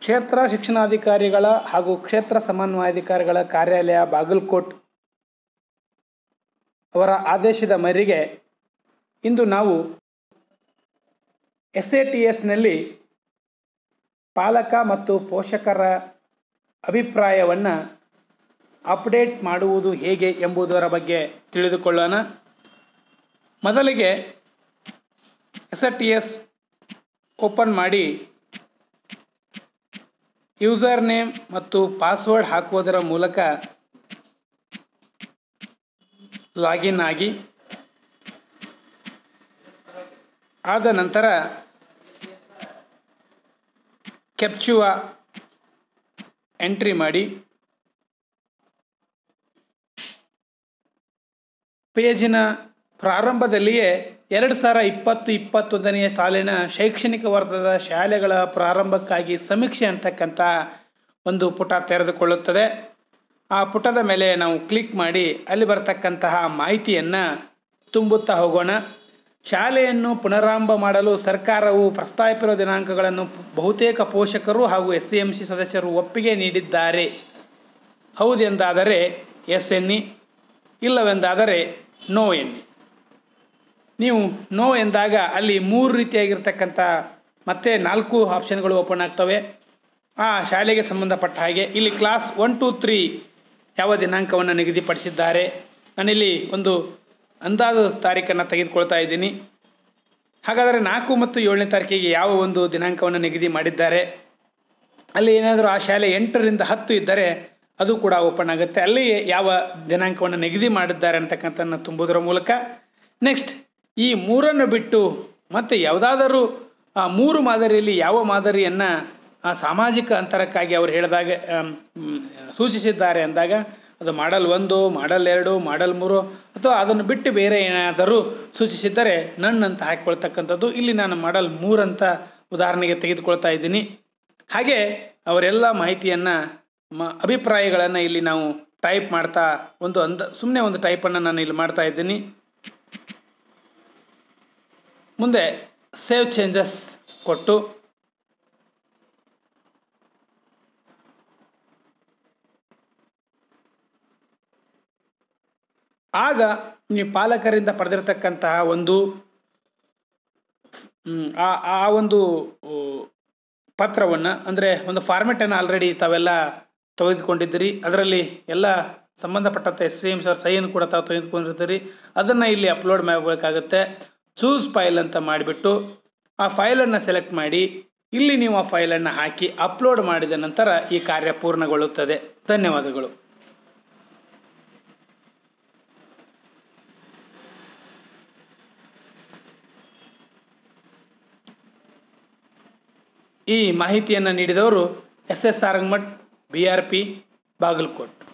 ಕ್ಷೇತ್ರ ಶಿಕ್ಷಣಾಧಿಕಾರಿಗಳ ಹಾಗೂ ಕ್ಷೇತ್ರ ಸಮನ್ವಯಾಧಿಕಾರಿಗಳ ಕಾರ್ಯಾಲಯ ಬಾಗಲಕೋಟ್ ಅವರ ಆದೇಶದ ಮೇರೆಗೆ ಇಂದು ನಾವು ಎಸ್ ಎ ಟಿ ಎಸ್ನಲ್ಲಿ ಪಾಲಕ ಮತ್ತು ಪೋಷಕರ ಅಭಿಪ್ರಾಯವನ್ನು ಅಪ್ಡೇಟ್ ಮಾಡುವುದು ಹೇಗೆ ಎಂಬುದರ ಬಗ್ಗೆ ತಿಳಿದುಕೊಳ್ಳೋಣ ಮೊದಲಿಗೆ S R T S open ಮಾಡಿ ಯೂಸರ್ ನೇಮ್ ಮತ್ತು ಪಾಸ್ವರ್ಡ್ ಹಾಕುವುದರ ಮೂಲಕ ಲಾಗಿನ್ ಆಗಿ ಆದ ನಂತರ ಕೆಪ್ಚುವ ಎಂಟ್ರಿ ಮಾಡಿ ಪೇಜಿನ ಪ್ರಾರಂಭದಲ್ಲಿಯೇ ಎರಡು ಸಾವಿರ ಇಪ್ಪತ್ತು ಇಪ್ಪತ್ತೊಂದನೆಯ ಸಾಲಿನ ಶೈಕ್ಷಣಿಕ ವರ್ಗದ ಶಾಲೆಗಳ ಪ್ರಾರಂಭಕ್ಕಾಗಿ ಸಮೀಕ್ಷೆ ಅಂತಕ್ಕಂಥ ಒಂದು ಪುಟ ತೆರೆದುಕೊಳ್ಳುತ್ತದೆ ಆ ಪುಟದ ಮೇಲೆ ನಾವು ಕ್ಲಿಕ್ ಮಾಡಿ ಅಲ್ಲಿ ಬರತಕ್ಕಂತಹ ಮಾಹಿತಿಯನ್ನು ತುಂಬುತ್ತಾ ಹೋಗೋಣ ಶಾಲೆಯನ್ನು ಪುನರಾರಂಭ ಮಾಡಲು ಸರ್ಕಾರವು ಪ್ರಸ್ತಾಪಿರುವ ದಿನಾಂಕಗಳನ್ನು ಬಹುತೇಕ ಪೋಷಕರು ಹಾಗೂ ಎಸ್ ಸಿ ಎಂ ಸಿ ಸದಸ್ಯರು ಒಪ್ಪಿಗೆ ನೀಡಿದ್ದಾರೆ ಹೌದೆಂದಾದರೆ ಎಸ್ ಎನ್ನಿ ಇಲ್ಲವೆಂದಾದರೆ ನೋ ಎನ್ನಿ ನೀವು ನೋ ಎಂದಾಗ ಅಲ್ಲಿ ಮೂರು ರೀತಿಯಾಗಿರ್ತಕ್ಕಂಥ ಮತ್ತೆ ನಾಲ್ಕು ಆಪ್ಷನ್ಗಳು ಓಪನ್ ಆಗ್ತವೆ ಆ ಶಾಲೆಗೆ ಸಂಬಂಧಪಟ್ಟ ಹಾಗೆ ಇಲ್ಲಿ ಕ್ಲಾಸ್ ಒನ್ ಟು ತ್ರೀ ಯಾವ ದಿನಾಂಕವನ್ನು ನಿಗದಿಪಡಿಸಿದ್ದಾರೆ ನಾನಿಲ್ಲಿ ಒಂದು ಅಂದಾಜು ತಾರೀಕನ್ನು ತೆಗೆದುಕೊಳ್ತಾ ಇದ್ದೀನಿ ಹಾಗಾದರೆ ನಾಲ್ಕು ಮತ್ತು ಏಳನೇ ತಾರೀಕಿಗೆ ಯಾವ ಒಂದು ದಿನಾಂಕವನ್ನು ನಿಗದಿ ಮಾಡಿದ್ದಾರೆ ಅಲ್ಲಿ ಏನಾದರೂ ಆ ಶಾಲೆ ಎಂಟರಿಂದ ಹತ್ತು ಇದ್ದರೆ ಅದು ಕೂಡ ಓಪನ್ ಆಗುತ್ತೆ ಅಲ್ಲಿ ಯಾವ ದಿನಾಂಕವನ್ನು ನಿಗದಿ ಮಾಡಿದ್ದಾರೆ ಅಂತಕ್ಕಂಥನ್ನು ತುಂಬುವುದರ ಮೂಲಕ ನೆಕ್ಸ್ಟ್ ಈ ಮೂರನ್ನು ಬಿಟ್ಟು ಮತ್ತು ಯಾವುದಾದರೂ ಆ ಮೂರು ಮಾದರಿಯಲ್ಲಿ ಯಾವ ಮಾದರಿಯನ್ನು ಆ ಸಾಮಾಜಿಕ ಅಂತರಕ್ಕಾಗಿ ಅವರು ಹೇಳಿದಾಗ ಆಮ್, ಮ್, ಸೂಚಿಸಿದ್ದಾರೆ ಅಂದಾಗ ಅದು ಮಾಡಲ್ ಒಂದು ಮಾಡಲ್ ಎರಡು ಮಾಡಲ್ ಮೂರು ಅಥವಾ ಅದನ್ನು ಬಿಟ್ಟು ಬೇರೆ ಏನಾದರೂ ಸೂಚಿಸಿದ್ದರೆ ನನ್ ಅಂತ ಹಾಕಿಕೊಳ್ತಕ್ಕಂಥದ್ದು ಇಲ್ಲಿ ನಾನು ಮಾಡಲ್ ಮೂರಂತ ಉದಾಹರಣೆಗೆ ತೆಗೆದುಕೊಳ್ತಾ ಇದ್ದೀನಿ ಹಾಗೆ ಅವರೆಲ್ಲ ಮಾಹಿತಿಯನ್ನು ಮ ಅಭಿಪ್ರಾಯಗಳನ್ನು ಇಲ್ಲಿ ನಾವು ಟೈಪ್ ಮಾಡ್ತಾ ಒಂದು ಅಂದ ಸುಮ್ಮನೆ ಒಂದು ಟೈಪನ್ನು ನಾನು ಇಲ್ಲಿ ಮಾಡ್ತಾ ಇದ್ದೀನಿ ಮುಂದೆ ಸೇವ್ ಚೇಂಜಸ್ ಕೊಟ್ಟು ಆಗ ನೀವು ಪಾಲಕರಿಂದ ಪಡೆದಿರತಕ್ಕಂತಹ ಒಂದು ಮ್, ಆ ಆ ಒಂದು ಪತ್ರವನ್ನು ಅಂದರೆ ಒಂದು ಫಾರ್ಮೆಟನ್ನು ಆಲ್ರೆಡಿ ತಾವೆಲ್ಲ ತೆಗೆದುಕೊಂಡಿದ್ದೀರಿ ಅದರಲ್ಲಿ ಎಲ್ಲ ಸಂಬಂಧಪಟ್ಟಂತೆ ಎಸ್ ಸಿ ಎಮ್ ಸರ್ ಸಹಿಯನ್ನು ಕೂಡ ತಾವು ತೆಗೆದುಕೊಂಡಿರ್ತೀರಿ ಅದನ್ನು ಇಲ್ಲಿ ಅಪ್ಲೋಡ್ ಮಾಡಬೇಕಾಗುತ್ತೆ ಚೂಸ್ ಫೈಲ್ ಅಂತ ಮಾಡಿಬಿಟ್ಟು ಆ ಫೈಲನ್ನು ಸೆಲೆಕ್ಟ್ ಮಾಡಿ ಇಲ್ಲಿ ನೀವು ಆ ಫೈಲನ್ನು ಹಾಕಿ ಅಪ್ಲೋಡ್ ಮಾಡಿದ ನಂತರ ಈ ಕಾರ್ಯ ಪೂರ್ಣಗೊಳ್ಳುತ್ತದೆ ಧನ್ಯವಾದಗಳು ಈ ಮಾಹಿತಿಯನ್ನು ನೀಡಿದವರು S S Arangamath B R P Bagalkot